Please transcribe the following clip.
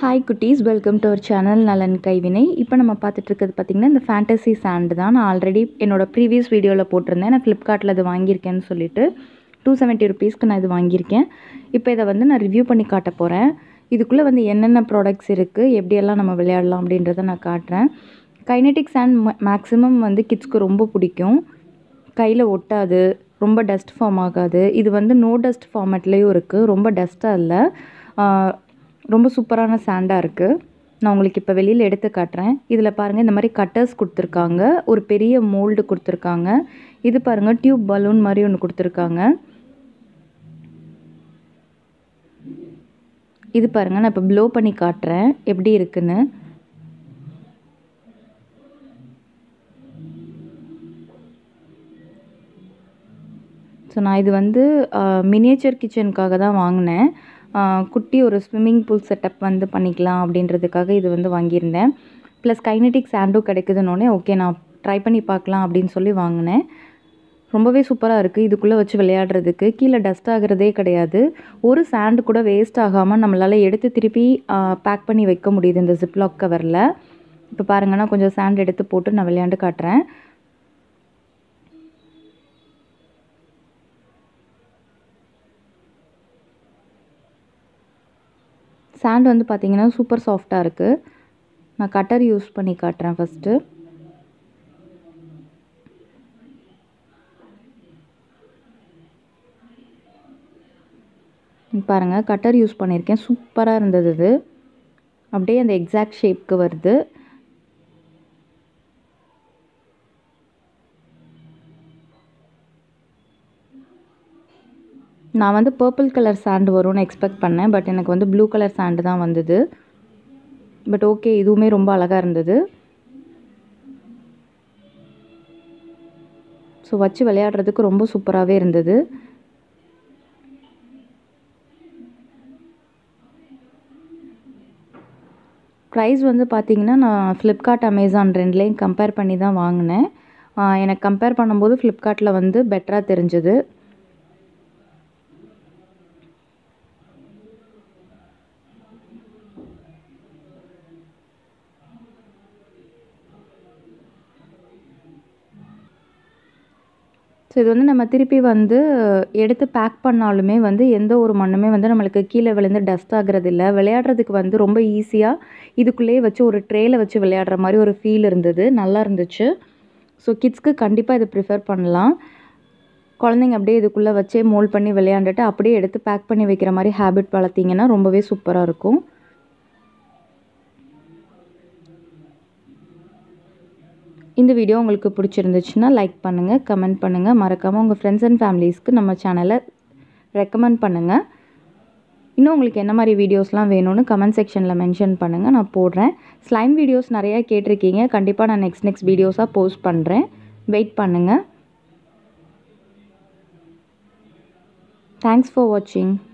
hi குட்டீஸ் welcome to our channel நலன் கைவினை இப்போ நம்ம பார்த்துட்டு இருக்கிறது பார்த்திங்கன்னா இந்த ஃபேண்டசி சாண்ட் தான் நான் ஆல்ரெடி என்னோட ப்ரீவியஸ் வீடியோவில் போட்டிருந்தேன் நான் ஃப்ளிப்கார்ட்டில் இது வாங்கியிருக்கேன்னு சொல்லிட்டு டூ செவன்ட்டி ருபீஸ்க்கு நான் இது வாங்கியிருக்கேன் இப்போ இதை வந்து நான் ரிவ்யூ பண்ணி காட்ட போகிறேன் இதுக்குள்ளே வந்து என்னென்ன ப்ராடக்ட்ஸ் இருக்குது எப்படியெல்லாம் நம்ம விளையாடலாம் அப்படின்றத நான் காட்டுறேன் கைனெட்டிக் சாண்ட் மேக்ஸிமம் வந்து கிட்ஸ்க்கு ரொம்ப பிடிக்கும் கையில் ஒட்டாது ரொம்ப டஸ்ட் ஃபார்ம் ஆகாது இது வந்து நோ டஸ்ட் ஃபார்மேட்லேயும் இருக்குது ரொம்ப டஸ்ட்டாக இல்லை ஆஹ் ரொம்ப சூப்பரான சாண்டாக இருக்குது நான் உங்களுக்கு இப்போ வெளியில் எடுத்து காட்டுறேன் இதில் பாருங்கள் இந்த மாதிரி கட்டர்ஸ் கொடுத்துருக்காங்க ஒரு பெரிய மோல்டு கொடுத்துருக்காங்க இது பாருங்கள் டியூப் பலூன் மாதிரி ஒன்று கொடுத்துருக்காங்க இது பாருங்கள் நான் இப்போ ப்ளோ பண்ணி காட்டுறேன் எப்படி இருக்குன்னு ஸோ நான் இது வந்து மினியேச்சர் கிச்சனுக்காக தான் வாங்கினேன் ஆஹ் குட்டி ஒரு ஸ்விம்மிங் பூல் செட்டப் வந்து பண்ணிக்கலாம் அப்படின்றதுக்காக இது வந்து வாங்கியிருந்தேன் ப்ளஸ் கைனெட்டிக் சாண்டும் கிடைக்குதுன்னொடனே ஓகே நான் ட்ரை பண்ணி பார்க்கலாம் அப்படின்னு சொல்லி வாங்கினேன் ரொம்பவே சூப்பராக இருக்குது இதுக்குள்ளே வச்சு விளையாடுறதுக்கு கீழே டஸ்ட் ஆகிறதே கிடையாது ஒரு சாண்டு கூட வேஸ்ட் ஆகாமல் நம்மளால் எடுத்து திருப்பி பேக் பண்ணி வைக்க முடியுது இந்த ஜிப்லாக் கவரில் இப்போ பாருங்க நான் கொஞ்சம் சாண்ட் எடுத்து போட்டு நான் விளையாண்டு காட்டுறேன் சாண்ட் வந்து பார்த்திங்கன்னா சூப்பர் சாஃப்டாக இருக்குது நான் கட்டர் யூஸ் பண்ணி காட்டுறேன் ஃபஸ்ட்டு பாருங்கள் கட்டர் யூஸ் பண்ணியிருக்கேன் சூப்பராக இருந்தது இது அப்படியே அந்த எக்ஸாக்ட் ஷேப்க்கு வருது நான் வந்து பர்பிள் கலர் சாண்டு வரும்னு எக்ஸ்பெக்ட் பண்ணேன் பட் எனக்கு வந்து ப்ளூ கலர் சாண்டு தான் வந்தது பட் ஓகே இதுவுமே ரொம்ப அழகாக இருந்தது ஸோ வச்சு விளையாடுறதுக்கு ரொம்ப சூப்பராகவே இருந்தது ப்ரைஸ் வந்து பார்த்திங்கன்னா நான் ஃப்ளிப்கார்ட் அமேசான் ரெண்டுலேயும் கம்பேர் பண்ணி தான் வாங்கினேன் எனக்கு கம்பேர் பண்ணும்போது ஃப்ளிப்கார்ட்டில் வந்து பெட்டராக தெரிஞ்சது ஸோ இது வந்து நம்ம திருப்பி வந்து எடுத்து பேக் பண்ணாலுமே வந்து எந்த ஒரு மண்ணுமே வந்து நம்மளுக்கு கீழே விழுந்து டஸ்ட் ஆகிறது இல்லை விளையாடுறதுக்கு வந்து ரொம்ப ஈஸியாக இதுக்குள்ளேயே வச்சு ஒரு ட்ரேயில் வச்சு விளையாடுற மாதிரி ஒரு ஃபீல் இருந்தது நல்லா இருந்துச்சு ஸோ கிட்ஸ்க்கு கண்டிப்பாக இதை ப்ரிஃபர் பண்ணலாம் குழந்தைங்க அப்படியே இதுக்குள்ளே வச்சே மோல்ட் பண்ணி விளையாண்டுட்டு அப்படியே எடுத்து பேக் பண்ணி வைக்கிற மாதிரி ஹேபிட் வளர்த்திங்கன்னா ரொம்பவே சூப்பராக இருக்கும் இந்த வீடியோ உங்களுக்கு பிடிச்சிருந்துச்சுன்னா லைக் பண்ணுங்கள் கமெண்ட் பண்ணுங்கள் மறக்காமல் உங்கள் ஃப்ரெண்ட்ஸ் அண்ட் ஃபேமிலிஸ்க்கு நம்ம சேனலை ரெக்கமெண்ட் பண்ணுங்கள் இன்னும் உங்களுக்கு என்ன மாதிரி வீடியோஸ்லாம் வேணும்னு கமெண்ட் செக்ஷனில் மென்ஷன் பண்ணுங்கள் நான் போடுறேன் ஸ்லைம் வீடியோஸ் நிறையா கேட்டிருக்கீங்க கண்டிப்பாக நான் நெக்ஸ்ட் நெக்ஸ்ட் வீடியோஸாக போஸ்ட் பண்ணுறேன் வெயிட் பண்ணுங்கள் தேங்க்ஸ் ஃபார் வாட்சிங்